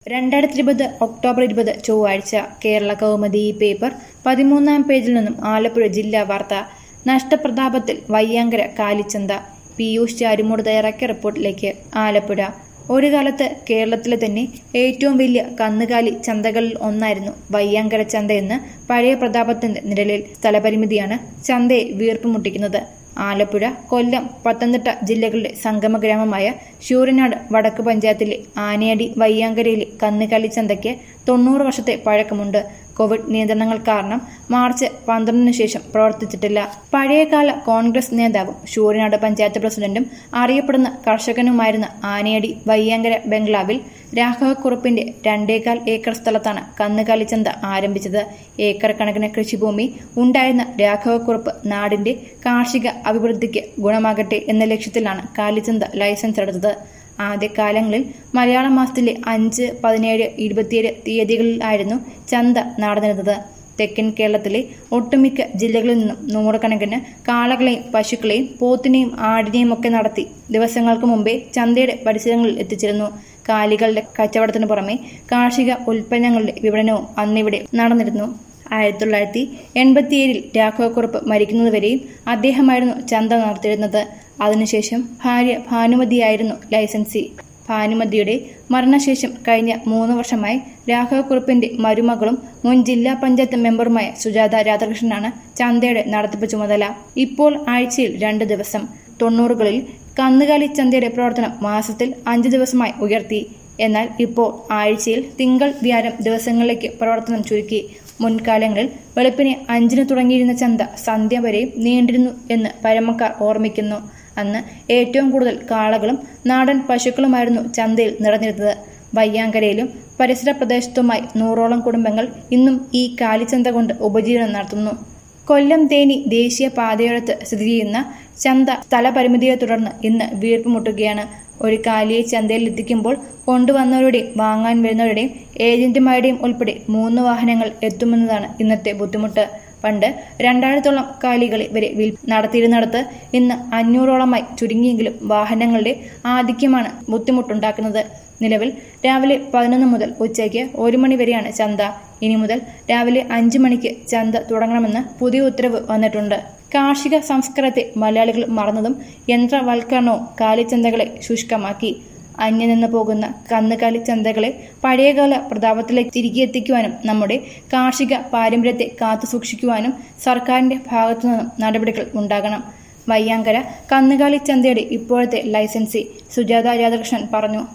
രണ്ടായിരത്തി ഇരുപത് ഒക്ടോബർ ഇരുപത് ചൊവ്വാഴ്ച കേരള കൗമുദി ഈ പേപ്പർ പതിമൂന്നാം പേജിൽ നിന്നും ആലപ്പുഴ ജില്ലാ വാർത്ത നഷ്ടപ്രതാപത്തിൽ വയ്യാങ്കര കാലിച്ചന്ത പീയൂഷ് ചാരിമൂട് തയ്യാറാക്കിയ റിപ്പോർട്ടിലേക്ക് ആലപ്പുഴ ഒരു കാലത്ത് കേരളത്തിലെ തന്നെ ഏറ്റവും വലിയ കന്നുകാലി ചന്തകളിൽ ഒന്നായിരുന്നു വയ്യാങ്കര ചന്തയെന്ന് പഴയ പ്രതാപത്തിന്റെ നിഴലിൽ സ്ഥലപരിമിതിയാണ് ചന്തയെ വീർപ്പ് മുട്ടിക്കുന്നത് ആലപ്പുഴ കൊല്ലം പത്തനംതിട്ട ജില്ലകളുടെ സംഗമ ഗ്രാമമായ ശൂരനാട് വടക്ക് പഞ്ചായത്തിലെ ആനയടി വയ്യാങ്കരയിലെ കന്നുകാലി ചന്തയ്ക്ക് തൊണ്ണൂറ് വർഷത്തെ പഴക്കമുണ്ട് കോവിഡ് നിയന്ത്രണങ്ങൾ കാരണം മാർച്ച് പന്ത്രണ്ടിന് ശേഷം പ്രവർത്തിച്ചിട്ടില്ല പഴയകാല കോൺഗ്രസ് നേതാവും ശൂരനാട് പഞ്ചായത്ത് പ്രസിഡന്റും അറിയപ്പെടുന്ന കർഷകനുമായിരുന്ന ആനയടി വയ്യാങ്കര ബംഗ്ലാവിൽ രാഘവക്കുറുപ്പിന്റെ രണ്ടേകാൽ ഏക്കർ സ്ഥലത്താണ് കന്നുകാലി ചന്ത ആരംഭിച്ചത് ഏക്കർ കണക്കിന് കൃഷിഭൂമി ഉണ്ടായിരുന്ന രാഘവക്കുറുപ്പ് നാടിന്റെ കാർഷിക അഭിവൃദ്ധിക്ക് ഗുണമാകട്ടെ എന്ന ലക്ഷ്യത്തിലാണ് കാലിച്ചന്ത ലൈസൻസ് എടുത്തത് ആദ്യകാലങ്ങളിൽ മലയാള മാസത്തിലെ അഞ്ച് പതിനേഴ് ഇരുപത്തിയേഴ് തീയതികളിലായിരുന്നു ചന്ത നടന്നിരുന്നത് തെക്കൻ കേരളത്തിലെ ഒട്ടുമിക്ക ജില്ലകളിൽ നിന്നും നൂറുകണക്കിന് കാളകളെയും പശുക്കളെയും പോത്തിനെയും ആടിനെയും ഒക്കെ നടത്തി ദിവസങ്ങൾക്ക് മുമ്പേ ചന്തയുടെ പരിസരങ്ങളിൽ എത്തിച്ചിരുന്നു കാലികളുടെ കച്ചവടത്തിനു പുറമെ കാർഷിക ഉൽപ്പന്നങ്ങളുടെ വിപണനവും അന്നിവിടെ നടന്നിരുന്നു ആയിരത്തി തൊള്ളായിരത്തി എൺപത്തിയേഴിൽ രാഘവക്കുറുപ്പ് മരിക്കുന്നതുവരെയും അദ്ദേഹമായിരുന്നു ചന്ത നടത്തിയിരുന്നത് അതിനുശേഷം ഭാര്യ ഭാനുമതിയായിരുന്നു ലൈസൻസി ഭാനുമതിയുടെ മരണശേഷം കഴിഞ്ഞ മൂന്ന് വർഷമായി രാഘവക്കുറുപ്പിന്റെ മരുമകളും മുൻ ജില്ലാ പഞ്ചായത്ത് മെമ്പറുമായ സുജാത രാധാകൃഷ്ണനാണ് ചന്തയുടെ നടത്തിപ്പ് ചുമതല ഇപ്പോൾ ആഴ്ചയിൽ രണ്ട് ദിവസം തൊണ്ണൂറുകളിൽ കന്നുകാലി ചന്തയുടെ പ്രവർത്തനം മാസത്തിൽ അഞ്ച് ദിവസമായി ഉയർത്തി എന്നാൽ ഇപ്പോൾ ആഴ്ചയിൽ തിങ്കൾ വ്യാഴം ദിവസങ്ങളിലേക്ക് പ്രവർത്തനം ചുരുക്കി മുൻകാലങ്ങളിൽ വെളുപ്പിനെ അഞ്ചിന് തുടങ്ങിയിരുന്ന ചന്ത സന്ധ്യ വരെയും നീണ്ടിരുന്നു എന്ന് പരമക്കാർ ഓർമ്മിക്കുന്നു അന്ന് ഏറ്റവും കൂടുതൽ കാളകളും നാടൻ പശുക്കളുമായിരുന്നു ചന്തയിൽ നിറഞ്ഞിരുന്നത് വയ്യാങ്കരയിലും പരിസര പ്രദേശത്തുമായി നൂറോളം കുടുംബങ്ങൾ ഇന്നും ഈ കാലിച്ചന്ത കൊണ്ട് ഉപജീവനം നടത്തുന്നു കൊല്ലം തേനി ദേശീയ പാതയോരത്ത് സ്ഥിതി ചെയ്യുന്ന ചന്ത സ്ഥലപരിമിതിയെ തുടർന്ന് ഇന്ന് വീർപ്പുമുട്ടുകയാണ് ഒരു കാലിയെ ചന്തയിൽ എത്തിക്കുമ്പോൾ കൊണ്ടുവന്നവരുടെയും വാങ്ങാൻ വരുന്നവരുടെയും ഏജന്റുമാരുടെയും ഉൾപ്പെടെ മൂന്ന് വാഹനങ്ങൾ എത്തുമെന്നതാണ് ഇന്നത്തെ ബുദ്ധിമുട്ട് പണ്ട് രണ്ടായിരത്തോളം കാലികളെ വരെ വിൽ നടത്തിയിരുന്നിടത്ത് ഇന്ന് അഞ്ഞൂറോളമായി ചുരുങ്ങിയെങ്കിലും വാഹനങ്ങളുടെ ആധിക്യമാണ് ബുദ്ധിമുട്ടുണ്ടാക്കുന്നത് നിലവിൽ രാവിലെ പതിനൊന്ന് മുതൽ ഉച്ചയ്ക്ക് ഒരു മണി വരെയാണ് ചന്ത ഇനി മുതൽ രാവിലെ അഞ്ചു മണിക്ക് ചന്ത തുടങ്ങണമെന്ന് പുതിയ ഉത്തരവ് വന്നിട്ടുണ്ട് കാർഷിക സംസ്കാരത്തെ മലയാളികൾ മറന്നതും യന്ത്രവൽക്കരണവും കാലിച്ചന്തകളെ ശുഷ്കമാക്കി അന്യം നിന്ന് പോകുന്ന കന്നുകാലി ചന്തകളെ പഴയകാല പ്രതാപത്തിലേക്ക് തിരികെ എത്തിക്കുവാനും നമ്മുടെ കാർഷിക പാരമ്പര്യത്തെ കാത്തു സൂക്ഷിക്കുവാനും സർക്കാരിന്റെ ഭാഗത്തു നിന്നും നടപടികൾ ഉണ്ടാകണം വയ്യാങ്കര കന്നുകാലി ചന്തയുടെ ഇപ്പോഴത്തെ ലൈസൻസി സുജാത രാധാകൃഷ്ണൻ പറഞ്ഞു